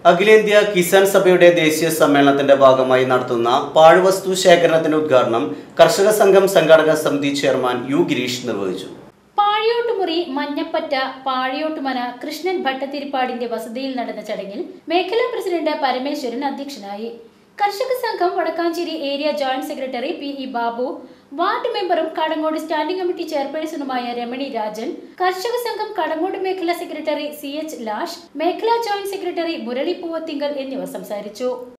അഖിലേന്ത്യാ കിസാൻ സഭയുടെ ദേശീയ സമ്മേളനത്തിന്റെ ഭാഗമായി നടത്തുന്ന പാഴ്വസ്തു ശേഖരണത്തിന്റെ ഉദ്ഘാടനം കർഷക സംഘം സംഘാടക സമിതി ചെയർമാൻ യു ഗിരീഷ് നിർവഹിച്ചു പാഴിയോട്ടുമുറി മഞ്ഞപ്പറ്റ പാഴിയോട്ടുമന കൃഷ്ണൻ ഭട്ടത്തിരിപ്പാടിന്റെ വസതിയിൽ നടന്ന ചടങ്ങിൽ മേഖലാ പ്രസിഡന്റ് പരമേശ്വരൻ അധ്യക്ഷനായി കർഷക സംഘം Vadakkancherry area joint secretary P E Babu ward മെമ്പറും കടങ്ങോട് സ്റ്റാൻഡിംഗ് കമ്മിറ്റി ചെയർപേഴ്സണുമായ രമണി രാജൻ കർഷക സംഘം കടങ്ങോട് മേഖലാ സെക്രട്ടറി സി എച്ച് ലാഷ് മേഖലാ ജോയിന്റ് സെക്രട്ടറി മുരളി പൂവത്തിങ്കൽ എന്നിവർ സംസാരിച്ചു